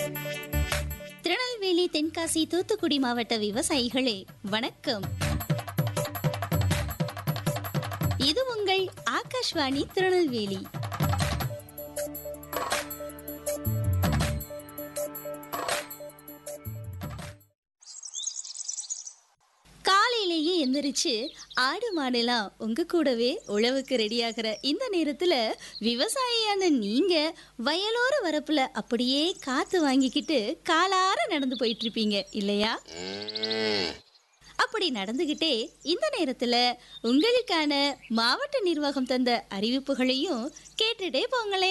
திருநெல்வேலி தென்காசி தூத்துக்குடி மாவட்ட விவசாயிகளே வணக்கம் இது உங்கள் ஆகாஷ்வாணி திருநெல்வேலி காலையிலேயே எந்திரிச்சு ஆடு மாடெல்லாம் உங்க கூடவே உழவுக்கு ரெடியாகிற இந்த நேரத்துல விவசாயியான நீங்க வயலோர வரப்புல அப்படியே காத்து வாங்கிக்கிட்டு காலார நடந்து போயிட்டு இருப்பீங்க இல்லையா அப்படி நடந்துகிட்டே இந்த நேரத்துல உங்களுக்கான மாவட்ட நிர்வாகம் தந்த அறிவிப்புகளையும் கேட்டுட்டே போங்களே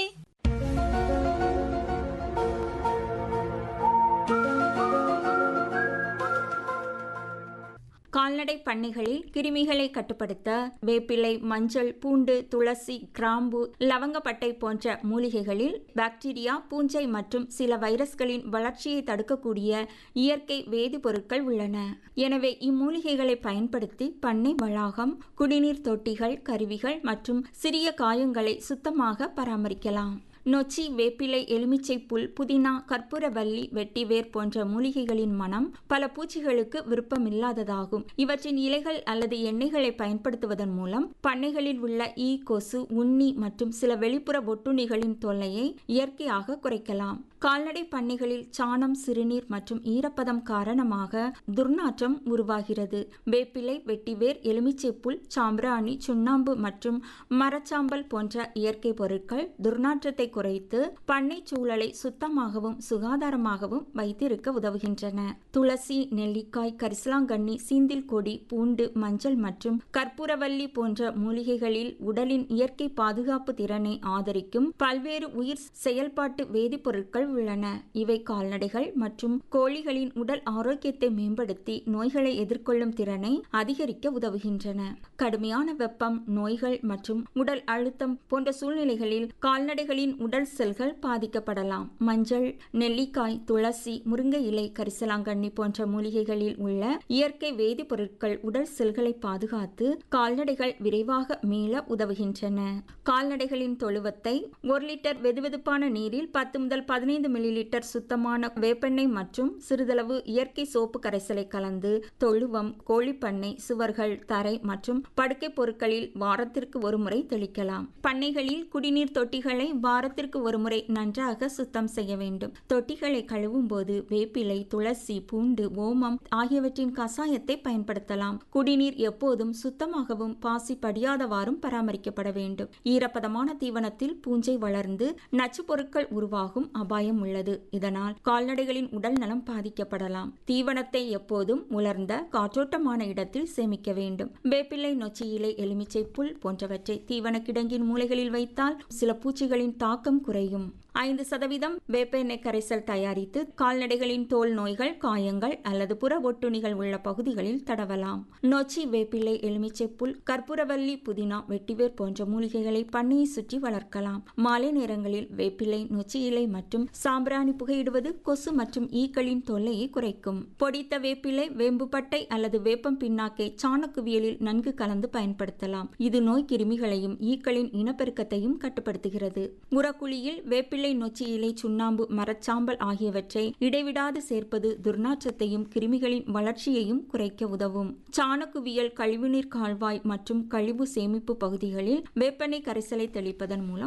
கால்நடை பண்ணைகளில் கிருமிகளை கட்டுப்படுத்த வேப்பிலை மஞ்சள் பூண்டு துளசி கிராம்பு லவங்கப்பட்டை போன்ற மூலிகைகளில் பாக்டீரியா பூஞ்சை மற்றும் சில வைரஸ்களின் வளர்ச்சியை தடுக்கக்கூடிய இயற்கை வேதிப்பொருட்கள் உள்ளன எனவே இம்மூலிகைகளை பயன்படுத்தி பண்ணை வளாகம் குடிநீர் தொட்டிகள் கருவிகள் மற்றும் சிறிய காயங்களை சுத்தமாக பராமரிக்கலாம் நொச்சி வேப்பிலை எலுமிச்சை புல் புதினா கற்பூரவல்லி வெட்டிவேர் போன்ற மூலிகைகளின் மனம் பல பூச்சிகளுக்கு விருப்பமில்லாததாகும் இவற்றின் இலைகள் அல்லது எண்ணெய்களை பயன்படுத்துவதன் மூலம் பண்ணைகளில் உள்ள ஈ கொசு உண்ணி மற்றும் சில வெளிப்புற ஒட்டுண்ணிகளின் தொல்லையை இயற்கையாக குறைக்கலாம் கால்நடை பண்ணைகளில் சாணம் சிறுநீர் மற்றும் ஈரப்பதம் காரணமாக துர்நாற்றம் உருவாகிறது வேப்பிலை வெட்டிவேர் எலுமிச்சை புல் சாம்பிராணி சுண்ணாம்பு மற்றும் மரச்சாம்பல் போன்ற இயற்கை பொருட்கள் துர்நாற்றத்தை குறைத்து பண்ணை சூழலை சுத்தமாகவும் சுகாதாரமாகவும் வைத்திருக்க உதவுகின்றன துளசி நெல்லிக்காய் கரிசலாங்கண்ணி சீந்தில் கொடி பூண்டு மஞ்சள் மற்றும் கற்பூரவல்லி போன்ற மூலிகைகளில் உடலின் இயற்கை பாதுகாப்பு திறனை ஆதரிக்கும் பல்வேறு உயிர் செயல்பாட்டு வேதிப்பொருட்கள் உள்ளன இவை கால்நடைகள் மற்றும் கோழிகளின் உடல் ஆரோக்கியத்தை மேம்படுத்தி நோய்களை எதிர்கொள்ளும் திறனை அதிகரிக்க உதவுகின்றன கடுமையான வெப்பம் நோய்கள் மற்றும் உடல் அழுத்தம் போன்ற சூழ்நிலைகளில் கால்நடைகளின் உடல் செல்கள் பாதிக்கப்படலாம் மஞ்சள் நெல்லிக்காய் துளசி முருங்கை இலை கரிசலாங்கண்ணி போன்ற மூலிகைகளில் உள்ள இயற்கை வேதிப்பொருட்கள் உடல் செல்களை பாதுகாத்து கால்நடைகள் விரைவாக மீள உதவுகின்றன கால்நடைகளின் தொழுவத்தை ஒரு லிட்டர் வெதுவெதுப்பான நீரில் பத்து முதல் பதினைந்து மில்லி லிட்டர் சுத்தமான வேப்பெண்ணெய் மற்றும் சிறிதளவு இயற்கை சோப்பு கரைசலை கலந்து தொழுவம் கோழிப்பண்ணை சுவர்கள் தரை மற்றும் படுக்கை பொருட்களில் வாரத்திற்கு ஒருமுறை தெளிக்கலாம் பண்ணைகளில் குடிநீர் தொட்டிகளை வாரத்திற்கு ஒருமுறை நன்றாக சுத்தம் செய்ய வேண்டும் தொட்டிகளை கழுவும் போது வேப்பிலை துளசி பூண்டு ஓமம் ஆகியவற்றின் கசாயத்தை பயன்படுத்தலாம் குடிநீர் எப்போதும் சுத்தமாகவும் பாசி படியாதவாறும் பராமரிக்கப்பட வேண்டும் ஈரப்பதமான தீவனத்தில் பூஞ்சை வளர்ந்து நச்சு பொருட்கள் உருவாகும் அபாயம் உள்ளது இதனால் கால்நடைகளின் உடல் நலம் பாதிக்கப்படலாம் தீவனத்தை எப்போதும் உலர்ந்த காற்றோட்டமான இடத்தில் சேமிக்க வேண்டும் வேப்பிலை நொச்சி இலை எலுமிச்சை புல் போன்றவற்றை தீவன கிடங்கின் மூலைகளில் வைத்தால் சில பூச்சிகளின் தாக்கம் குறையும் ஐந்து சதவீதம் வேப்ப எண்ணெய் கரைசல் தயாரித்து கால்நடைகளின் தோல் நோய்கள் காயங்கள் அல்லது புற ஒட்டுணிகள் உள்ள பகுதிகளில் தடவலாம் நொச்சி வேப்பிலை எலுமிச்சை புல் கற்பூரவல்லி புதினா வெட்டிவேர் போன்ற மூலிகைகளை பண்ணையை சுற்றி வளர்க்கலாம் மாலை நேரங்களில் வேப்பிலை நொச்சி இலை மற்றும் சாம்பிராணி புகையிடுவது கொசு மற்றும் ஈக்களின் தொல்லையை குறைக்கும் பொடித்த வேப்பிலை வேம்புப்பட்டை அல்லது வேப்பம் பின்னாக்கை சாணக்குவியலில் நன்கு கலந்து பயன்படுத்தலாம் இது நோய் கிருமிகளையும் ஈக்களின் இனப்பெருக்கத்தையும் கட்டுப்படுத்துகிறது உரக்குழியில் வேப்பிலை நொச்சி இலை சுண்ணாம்பு மரச்சாம்பல் ஆகியவற்றை இடைவிடாது சேர்ப்பது துர்நாற்றத்தையும் கிருமிகளின் வளர்ச்சியையும் குறைக்க உதவும் சாணக்குவியல் கழிவுநீர் கால்வாய் மற்றும் கழிவு சேமிப்பு பகுதிகளில் வேப்பெண்ணெய் கரைசலை தெளிப்பதன் மூலம்